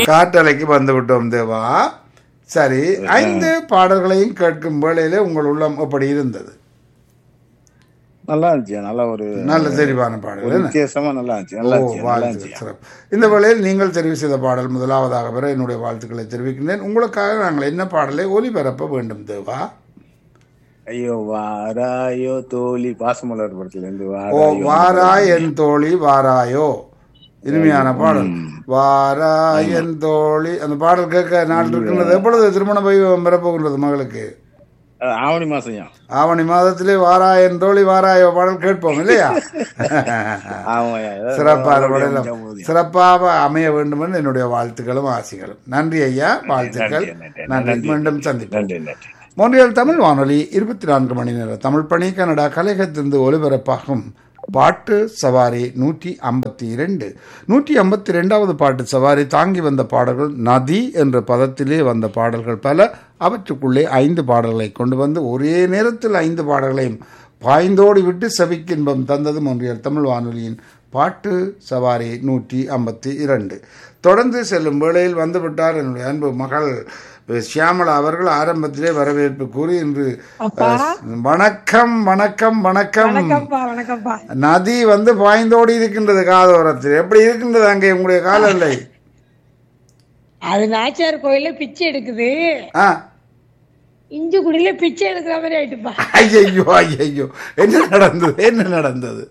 காற்றலைக்கு வந்து விட்டோம் தேவா சரி ஐந்து பாடல்களையும் கேட்கும் வேளையிலே உங்கள் உள்ளம் எப்படி இருந்தது நல்லா இருந்துச்சு நல்ல ஒரு நல்ல தெரிவான ஒரு பாடல் என்ன? வித்தியாசமா நல்லா இருந்துச்சு நல்லா ஓ, இருந்துச்சு நல்லா வாழ்த்துக்கள் இருந்துச்சு சிறப்பு இந்த வேளையில் நீங்கள் தெரிவு செய்த பாடல் முதலாவதாக பெற என்னுடைய வாழ்த்துக்களை தெரிவிக்கின்றேன் உங்களுக்காக நாங்கள் என்ன பாடலை ஒலிபரப்ப வேண்டும் தேவா ஐயோ வாராயோ தோழி பாசமலர் படத்துல இருந்து ஓ வாராயோ வாராய் என் தோழி வாராயோ இனிமையான பாடல் வாராய் என் தோழி அந்த பாடல் கேட்க நாள் இருக்கின்றது எப்பொழுது திருமண வைபவம் பெறப்போகின்றது மகளுக்கு அஹ், ஆவணி மாசம் ஆவணி மாதத்திலே வாராய் என் தோழி வாராயோ பாடல் கேட்போம் இல்லையா ஆமாய்யா சிறப்பான பாடல் சிறப்பாக அமைய வேண்டும் என்று என்னுடைய வாழ்த்துக்களும் ஆசைகளும் நன்றி ஐயா வாழ்த்துக்கள் நன்றி, நன்றி நன்றி. மீண்டும் சந்திப்போம் நன்றி நன்றி மொன்றியல் தமிழ் வானொலி இருபத்தி நான்கு மணி நேர தமிழ் பணி கனடா கலையகத்திலிருந்து ஒலிபரப்பாகும் பாட்டு சவாரி நூற்றி ஐம்பத்தி இரண்டு நூற்றி ஐம்பத்தி ரெண்டாவது பாட்டு சவாரி தாங்கி வந்த பாடல்கள் நதி என்ற பதத்திலே வந்த பாடல்கள் பல அவற்றுக்குள்ளே ஐந்து பாடல்களை கொண்டு வந்து ஒரே நேரத்தில் ஐந்து பாடல்களையும் பாய்ந்தோடி விட்டு செவிக்கின்பம் தந்தது மொன்றியல் தமிழ் வானொலியின் பாட்டு சவாரி நூற்றி ஐம்பத்தி இரண்டு தொடர்ந்து செல்லும் வேளையில் வந்துவிட்டார் என்னுடைய அன்பு மகள் சியாமளா அவர்கள் ஆரம்பத்திலே வரவேற்பு கூறி இன்று அஹ், வணக்கம் வணக்கம் வணக்கம் வணக்கம்ப்பா வணக்கம்ப்பா நதி வந்து பாய்ந்தோடி இருக்கின்றது காதோரத்தில் எப்படி இருக்கின்றது அங்கே உங்களுடைய காலநிலை அது நாச்சியார் கோயில்ல பிச்சை எடுக்குது ஆ இஞ்சிக்குடியில பிச்சை எடுக்கிற மாதிரி ஆயிட்டுப்பா ஐயையோ ஐயையோ என்ன நடந்தது என்ன நடந்தது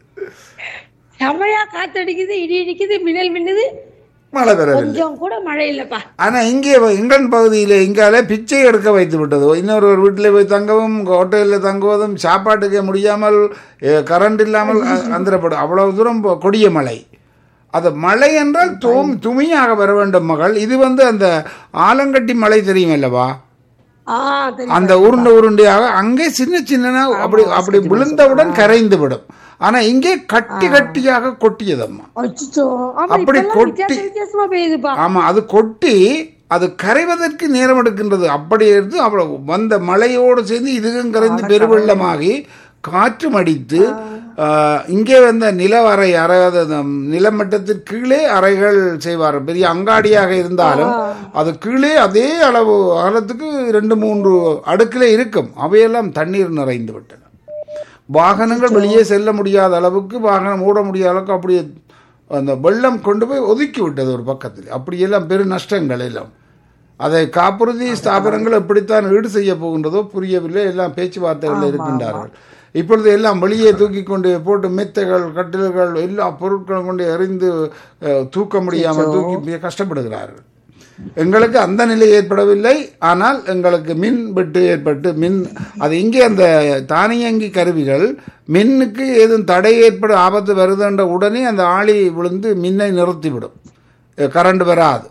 செமையா காத்தடிக்குது இடி இடிக்குது மின்னல் மின்னுது மழை பெறவில்லை கொஞ்சம் கூட மழை இல்லப்பா ஆனா இங்கே வ- இங்கன் பகுதியில் இங்கால பிச்சை எடுக்க வைத்து விட்டது இன்னொரு ஒரு வீட்டில் போய் தங்கவும் ஹோட்டலில் தங்குவதும் சாப்பாட்டுக்கே முடியாமல் எ, கரண்ட் இல்லாமல் அ- அந்தரப்படும் அவ்வளவு தூரம் போ- கொடிய மழை அது மழை என்றால் தூம் துமியாக வர வேண்டும் மகள் இது வந்து அந்த ஆலங்கட்டி மழை தெரியும் அல்லவா ஆ தெரியும் அந்த உருண்டை உருண்டையாக அங்கே சின்ன சின்ன அப்படி அப்படி விழுந்தவுடன் கரைந்து விடும் ஆனா இங்கே கட்டி கட்டியாக கொட்டியதம்மா அச்சோ ஆமா அப்படி இப்பெல்லாம் கொட்டி- வித்தியாச வித்தியாசமா பெய்யுதுப்பா ஆமா அது கொட்டி அது கரைவதற்கு நேரம் எடுக்கின்றது அப்படி எடுத்து அவ்வளவு வந்த மழையோடு சேர்ந்து இதுவும் கரைந்து பெருவெள்ளமாகி காற்றும் அடித்து ஆஹ், இங்கே வந்த நிலவறை அறையாத நிலமட்டத்திற்கு கீழே அறைகள் செய்வார் பெரிய அங்காடியாக இருந்தாலும் அது கீழே அதே அளவு அகலத்துக்கு ரெண்டு மூன்று அடுக்கிலே இருக்கும் அவையெல்லாம் தண்ணீர் நிறைந்து விட்டன வாகனங்கள் வெளியே செல்ல முடியாத அளவுக்கு வாகனம் ஓட முடியாத அளவுக்கு அப்படியே அந்த வெள்ளம் கொண்டு போய் ஒதுக்கி விட்டது ஒரு பக்கத்தில் அப்படியெல்லாம் பெரு நஷ்டங்கள் எல்லாம் அதை காப்புறுதி ஸ்தாபனங்கள் எப்படித்தான் ஈடு செய்ய போகின்றதோ புரியவில்லை எல்லாம் பேச்சுவார்த்தைகள் இருக்கின்றார்கள் இப்பொழுது எல்லாம் வெளியே தூக்கி கொண்டு போட்டு மெத்தைகள் கட்டில்கள் எல்லா பொருட்களும் கொண்டு எறிந்து அஹ், தூக்க முடியாமல் தூக்கி மிக கஷ்டப்படுகிறார்கள் எங்களுக்கு அந்த நிலை ஏற்படவில்லை ஆனால் எங்களுக்கு மின் வெட்டு ஏற்பட்டு மின் அது இங்கே அந்த தானியங்கி கருவிகள் மின்னுக்கு ஏதும் தடை ஏற்பட ஆபத்து வருதுன்ற உடனே அந்த ஆளி விழுந்து மின்னை நிறுத்திவிடும் கரண்ட் வராது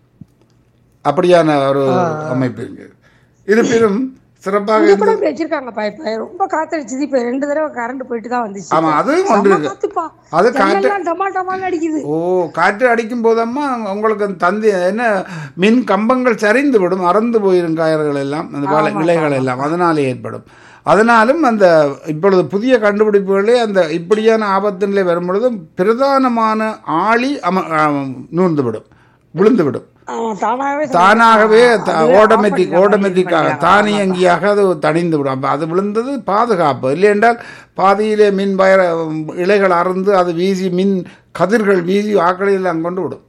அப்படியான ஒரு அமைப்பு இங்கே இருப்பினும் சிறப்பாக இங்க இருந்து கூட இப்படி வச்சிருக்காங்கப்பா இப்ப ரொம்ப காத்தடிச்சது இப்ப ரெண்டு தடவை கரண்ட் போயிட்டு தான் வந்துச்சு ஆமா அதுவும் ஒன்று செம்ம இருக்கு காத்துப்பா அது காற்று ஜன்னல்லாம் டமா டமான்னு அடிக்குது ஓ காற்று அடிக்கும் போதம்மா உங்களுக்கு அந்த தந்தி என்ன மின் கம்பங்கள் சரிந்து விடும் அறந்து போயிரும் காயர்கள் எல்லாம் அந்த வலை- விலைகள் எல்லாம் அதனாலே ஏற்படும் அதனாலும் அந்த இப்பொழுது புதிய கண்டுபிடிப்புகளே அந்த இப்படியான ஆபத்து நிலை வரும் பொழுது பிரதானமான ஆளி அம நூர்ந்து விடும் விழுந்து விடும் ஆமா தானாகவே தானாகவே அதுவே ஆட்டோமேட்டிக் off ஆட்டோமேட்டிக்காக பண்ணிக்கலாம். தானியங்கியாக அது தணிந்து விடும் அப்ப அது விழுந்தது பாதுகாப்பு இல்லை என்றால் பாதியிலே மின் வயர இலைகள் அறுந்து அது வீசி மின் கதிர்கள் வீசி ஆக்களை எல்லாம் கொண்டு விடும்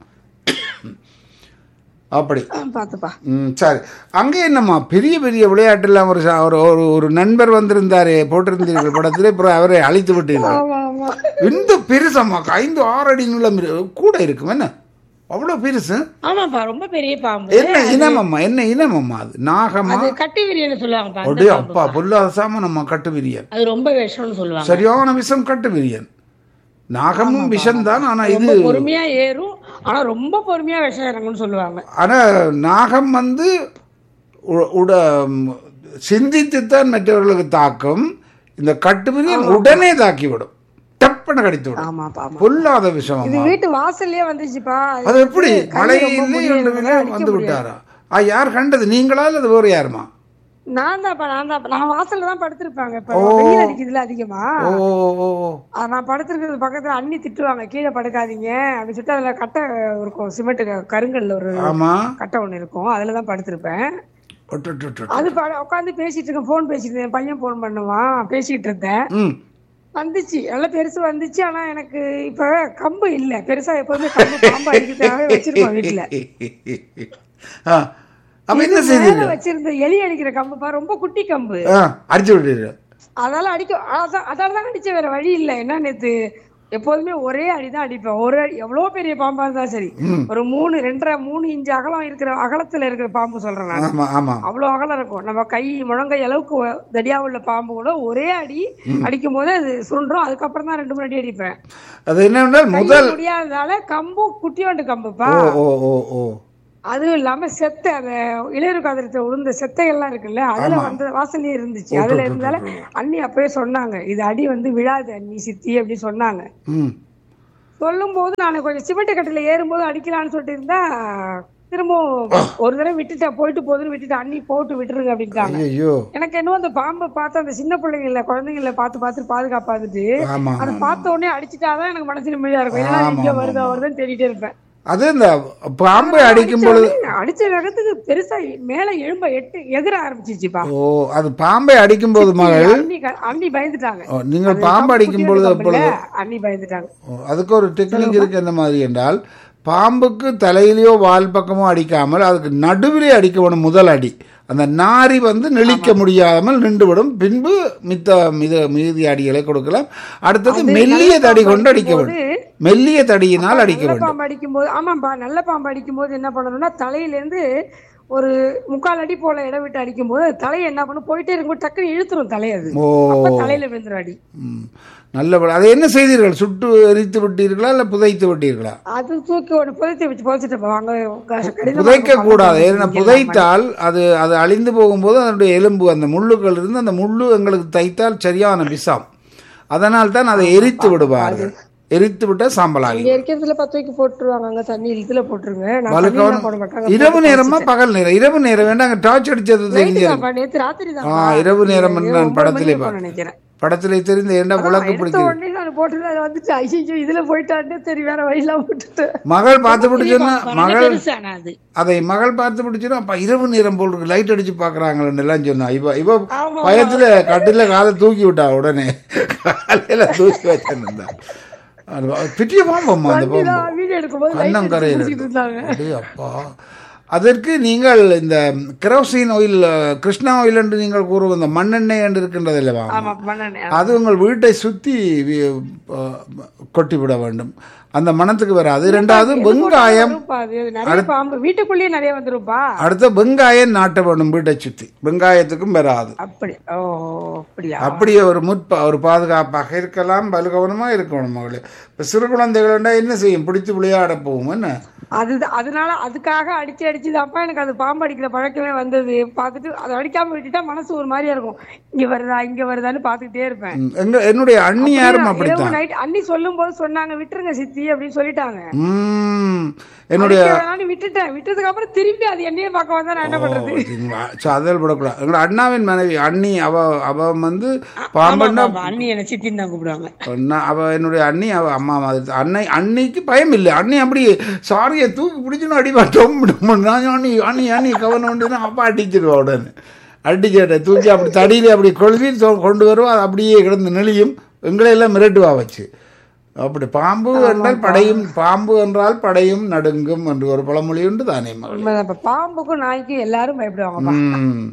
அப்படி ஆ, பாத்துப்பா ம் சரி அங்கே என்னம்மா பெரிய பெரிய விளையாட்டுலாம் ஒரு ச- ஒரு ஒரு ஒரு நண்பர் வந்திருந்தாரே போட்டிருந்தீர்கள் படத்திலே அப்புறம் அவரை அழித்து விட்டீர்கள் ஆமா ஆமா இந்த பெருசம்மா ஐந்து ஆறு அடி நீளம் இரு- கூட இருக்கும் என்ன அவ்வளோ பெருசு ஆமாப்பா ரொம்ப பெரிய பாம்பு என்ன இனமம்மா என்ன இனமம்மா அது நாகமா அது கட்டி விரியன்னு சொல்லுவாங்கப்பா அந்த அப்படியே பாம்பு. அப்பா பொல்லாத சாம நம்ம கட்டு விரியன் அது ரொம்ப விஷம்னு சொல்லுவாங்க சரியான விஷம் கட்டு விரியன் நாகமும் விஷம் தான் ஆனா இது ரொம்ப பொறுமையா ஏறும் ஆனா ரொம்ப பொறுமையா விஷம் இறங்கும்னு சொல்லுவாங்க ஆனா நாகம் வந்து உ- உட ம், சிந்தித்துத்தான் மற்றவர்களுக்கு தாக்கும் இந்த கட்டு விரியன் உடனே தாக்கி விடும் டப்புன்னு கடித்து விடும் ஆமாப்பா ஆமா பொல்லாத விஷம் இது வீட்டு வாசல்லயே வந்துச்சுப்பா அது எப்படி கை மழை ரொம்ப இல்லை முடியல, என்று அடிக்க வந்து முடியாது. விட்டாரா ஆ யார் கண்டது நீங்களா அல்லது வேறு யாருமா நான் தான் நான் தான் நான் வாசல்ல தான் படுத்திருப்பாங்க இப்ப வெயில் அடிக்குதுல அதிகமா ஓ ஓ, ஓ ஓ. அது நான் படுத்திருக்கிறது பக்கத்துல அண்ணி திட்டுவாங்க கீழே படுக்காதீங்க அப்படின்னு சொல்லிட்டு அதுல கட்டை இருக்கும் சிமெண்ட் கருங்கல்ல ஒரு ஆமா கட்டை ஒண்ணு இருக்கும் அதுல தான் படுத்திருப்பேன் ஒட்டு, ஒட்டு, ஒட்டு. அது உட்காந்து பேசிட்டு இருக்கேன் போன் பேசிட்டு இருந்தேன் பையன் போன் பண்ணுவான் பேசிட்டு இருந்தேன் ம் வந்துச்சு நல்லா பெருசு வந்துச்சு ஆனா எனக்கு இப்ப கம்பு இல்ல பெருசா எப்போதுமே கம்பு பாம்பு அடிக்கிறதுக்காகவே வச்சிருப்போம் வீட்டுல ஆ அப்ப என்ன மேல செய்தீர்கள் வச்சிருந்த எலி அடிக்கிற கம்பு பா ரொம்ப குட்டி கம்பு ஆ அடிச்சு விட்டீர்கள் அதால அடிக்க அதான் அதால தான் அடிச்ச வேற வழி இல்ல என்ன நேத்து எப்போதுமே ஒரே அடிதான் அடிப்பேன் ஒரு அடி எவ்வளவு பெரிய பாம்பா இருந்தா சரி ஒரு மூணு ரெண்டரை மூணு இன்ச்சு அகலம் இருக்கிற அகலத்துல இருக்கிற பாம்பு சொல்றேன் நான் ஆமா ஆமா அவ்வளவு அகலம் இருக்கும் நம்ம கை முழங்கை அளவுக்கு ஒ- தடியா உள்ள பாம்பு கூட ஒரே அடி அடிக்கும் போது அது சுருண்டும் அதுக்கப்புறம் தான் ரெண்டு மூணு அடி அடிப்பேன் அது என்னவென்றால் முதல் கையில முடியாததால கம்பும் குட்டியோண்டு கம்புப்பா ஓ ஓ ஓ ஓ அதுவும் இல்லாம செத்தை அந்த இளையரு காதலத்தை உளுந்த செத்தைகள்லாம் இருக்குல்ல அதுல வந்து வாசல்லயே இருந்துச்சு அதுல இருந்தால அண்ணி அப்பவே சொன்னாங்க இது அடி வந்து விழாது அண்ணி சித்தி அப்படி சொன்னாங்க ம் சொல்லும் போது நான் கொஞ்சம் சிமெண்ட் கட்டில ஏறும்போது அடிக்கலாம்னு சொல்லிட்டு இருந்தா திரும்பவும் ஒரு தடவை விட்டுட்டேன் போயிட்டு போகுதுன்னு விட்டுட்டு அண்ணி போட்டு விட்டுருங்க அப்படின்ட்டாங்க ஐயோ எனக்கு என்னவோ அந்த பாம்பை பார்த்து அந்த சின்ன பிள்ளைங்கள குழந்தைங்கள பார்த்து பார்த்து பாதுகாப்பா இருந்துட்டு ஆமா அதை பார்த்த உடனே அடிச்சுட்டாதான் எனக்கு மனசு நிம்மதியா இருக்கும் ஏன்னா ஆமா, இங்க ஆமா, வருதா வருதுன்னு தேடிட்டே இருப்பேன் அது இந்த பாம்பை அடிக்கும் பொழுது அடிச்ச வேகத்துக்கு பெருசா மேல எழும்ப எட்டு எகிர ஆரம்பிச்சிச்சுப்பா ஓ அது பாம்பை அடிக்கும் போது மகள் அண்ணி க- அண்ணி பயந்துட்டாங்க ஓ, நீங்கள் அது பாம்பு கம்பு அடிக்கும் பொழுது குட்டியோண்டு அப்பொழுது கம்புல, அண்ணி பயந்துட்டாங்க ஓ, அதுக்கு ஒரு டெக்னிக் இருக்கு என்ன மாதிரி என்றால் பாம்புக்கு தலையிலையோ வால் பக்கமோ அடிக்காமல் அதுக்கு நடுவிலே அடிக்க வேணும் முதல் அடி அந்த நாரி வந்து நெளிக்க முடியாமல் நின்றுவிடும் பின்பு மித்த மித மீதி அடிகளை கொடுக்கலாம் அடுத்தது மெல்லிய தடி கொண்டு அடிக்க வேண்டும் மெல்லிய தடியினால் அடிக்க நல்ல வேண்டும் பாம்பு அடிக்கும் போது ஆமாப்பா நல்ல பாம்பு அடிக்கும் போது என்ன பண்ணணும்னா தலையில இருந்து ஒரு முக்கால் அடி போல இடம் விட்டு அடிக்கும் போது தலையை என்ன பண்ணும் போயிட்டே இருக்கும்போது டக்குன்னு இழுத்துரும் தலையை அது ஓ அப்ப தலையில விழுந்துரும் அடி ம். நல்ல படம். அதை என்ன செய்தீர்கள் சுட்டு எரித்து விட்டீர்களா இல்ல புதைத்து விட்டீர்களா அது தூக்கி ஒன்று புதைச்சி வச்சு புதைச்சிட்டு வாங்க கடினமா புதைக்க இருக்கும் கூடாது பாம்பு. ஏன்னா புதைத்தால் அது அது அழிந்து போகும்போது அதனுடைய எலும்பு அந்த முள்ளுகள் இருந்து அந்த முள்ளு எங்களுக்கு தைத்தால் சரியான விஷம் அதனால் தான் அதை எரித்து விடுவார்கள் எரித்து விட்டா சாம்பலாகி இங்க இருக்கிறதுல பத்து வைக்க போட்டுருவாங்க அங்க தண்ணி இதுல போட்டுருங்க நான் வலுக்கவனம் தண்ணியெல்லாம் போட மாட்டாங்க இரவு நேரமா பகல் நேரம் இரவு நேரம் வேண்டாம் டார்ச் அடிச்சது தெரிஞ்சு நைட்டுதான்ப்பா, நேத்து ராத்திரி தான் ஆ இரவு நேரம் என்று நான் படத்திலே பா- நினைக்கிறேன் படத்திலே தெரிந்த ஏண்டா விளக்கு எடுத்த பிடிக்குது உடனே நான் போட்டு அது வந்துச்சு ஐயோ இதுல போயிட்டான்னு சரி வேற வழியெல்லாம் விட்டுட்டு மகள் பார்த்து பிடிச்சுன்னா மகள் பெருசானா அது அதை மகள் பார்த்து பிடிச்சிடும் அப்ப இரவு நேரம் போல் இருக்கு லைட் அடிச்சு பாக்குறாங்கன்னு எல்லாம் சொன்னா இவ இவ ஆமா. பயத்துல கட்டில காலை தூக்கி விட்டா உடனே காலையில தூக்கி வச்சிருந்தா பிட்டிய பாம்பம்மா அந்த பாம்பு நான் வீடியோ எடுக்கும்போது light கண்ணம் அடிச்சு கரையில குடிச்சிட்டு இருந்தாங்க அடே அப்பா அதற்கு நீங்கள் இந்த கெரோசின் ஆயில் கிருஷ்ணா ஆயில் என்று நீங்கள் கூறும் இந்த மண்ணெண்ணெய் என்று இருக்கின்றது அல்லவா ஆமா பண்ணனே அது உங்கள் வீட்டை சுத்தி வி- அஹ், கொட்டிவிட வேண்டும் அந்த மனத்துக்கு வராது இரண்டாவது வெங்காயம் வரும்ப்பா அது நிறைய பாம்பு வீட்டுக்குள்ளேயே நிறைய வந்துருப்பா அடுத்த வெங்காயம் நாட்ட வேண்டும் வீட்டை சுத்தி வெங்காயத்துக்கும் வராது அப்படி ஓ அப்படியா அப்படியே ஒரு முற்ப ஒரு பாதுகாப்பாக இருக்கலாம் பலுகவனமா இருக்கணும் மகளே இப்ப சிறு குழந்தைகள் என்ன செய்யும் பிடித்து விளையாட போகும் என்ன அது அதனால அதுக்காக அடிச்சு அடிச்சுதான்ப்பா எனக்கு அது பாம்பு அடிக்கிற பழக்கமே வந்தது பார்த்துட்டு அதை அடிக்காம விட்டுட்டா மனசு ஒரு மாதிரியா இருக்கும் இங்க வருதா இங்க வருதான்னு பார்த்துக்கிட்டே இருப்பேன் ம், எங்க என்னுடைய அண்ணி யாரும் இரவு அப்படித்தான் நைட் அண்ணி சொல்லும் போது சொன்னாங்க விட்டுருங்க சித்தி அப்படின்னு சொல்லிட்டாங்க ம் என்னுடைய அடிக்க வேணாம்னு விட்டுட்டேன் விட்டதுக்கு அப்புறம் திரும்பி அது என்னையே பார்க்க வந்தா நான் என்ன பண்றது சதல் விடக்கூடாது எங்களோட அண்ணாவின் மனைவி அண்ணி அவ அவ வந்து பாம்பன்னா ஆமா, அண்ணி என்ன சித்தின்னு தான் கூப்பிடுவாங்க நான் அவ என்னுடைய அண்ணி அவ அம்மா மாதிரி அன்னை அன்னைக்கு பயம் இல்லை அண்ணி அப்படி சாரியை தூக்கி பிடிச்சுன்னு அடிப்பா டொம் நான் அண்ணி அண்ணி அண்ணி கவனம் உண்டுன்னா அப்பா அடிச்சிருவா உடனே அடிச்சேட்ட தூக்கி அப்படி தடியில் அப்படி கொழுவி தொ- கொண்டு வருவா அது அப்படியே கிடந்து நெளியும் எங்களை எல்லாம் மிரட்டுவா வச்சு அப்படி பாம்பு என்றால் படையும் பாம்பு என்றால் படையும் நடுங்கும் என்று ஒரு பழமொழி உண்டு தானே மகள் உண்மைதான் இப்ப பாம்புக்கும் நாய்க்கும் எல்லாரும் பயப்படுவாங்கப்பா ம்.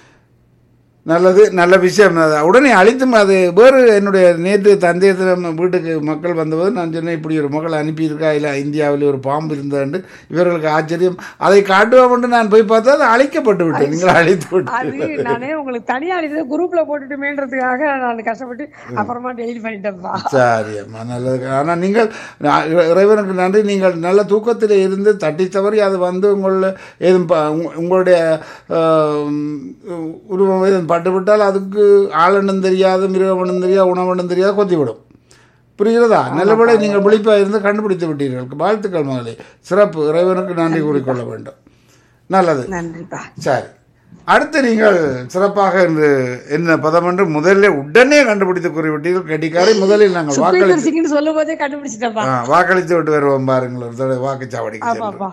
நல்லது நல்ல விஷயம் அது உடனே அழித்தும் அது வேறு என்னுடைய நேற்று தந்தையத்தில் வீட்டுக்கு மக்கள் வந்தபோது நான் சொன்னேன் இப்படி ஒரு மகள் அனுப்பியிருக்கா இல்லை இந்தியாவில் ஒரு பாம்பு இருந்தாண்டு இவர்களுக்கு ஆச்சரியம் அதை காட்டுவோம் நான் போய் பார்த்தா அது அழிக்கப்பட்டு விட்டேன் நீங்கள் அழித்து விட்டு அது நானே உங்களுக்கு தனியா இது குரூப்ல போட்டுட்டுமேன்றதுக்காக நான் கஷ்டப்பட்டு அப்புறமா டெய்லி பண்ணிட்டேன்ப்பா சரி அம்மா நல்லது ஆனால் நீங்கள் நான் இறை- இறைவனுக்கு நன்றி நீங்கள் நல்ல தூக்கத்தில் இருந்து தட்டி தவறி அது வந்து உங்கள ஏதும் ப- உங்க- உங்களுடைய ஆம், உருவம் ஏதும் பட்டுவிட்டால் அதுக்கு ஆளெண்ணும் தெரியாது மிருகமண்ணும் தெரியாது உணவெண்ணும் தெரியாது கொத்திவிடும் புரிகிறதா நல்லபடி நீங்கள் விழிப்பாக இருந்து கண்டுபிடித்து விட்டீர்கள் வாழ்த்துக்கள் மகளே சிறப்பு இறைவனுக்கு நன்றி கூறிக்கொள்ள வேண்டும் நல்லது நன்றிப்பா சரி அடுத்து நீங்கள் சிறப்பாக இன்று என்ன பதம் என்று முதலில் உடனே கண்டுபிடித்து கூறிவிட்டீர்கள் கெட்டிக்காரை முதலில் நாங்கள் சுக்வீந்தர் வாக்களித்து சிங்னு சொல்லும் போதே கண்டுபிடிச்சிட்டப்பா ஆ, வாக்களித்து விட்டு வருவோம் பாருங்கள் ஒரு தடவை வாக்குச்சாவடிக்கு சென்று ஆமாப்பா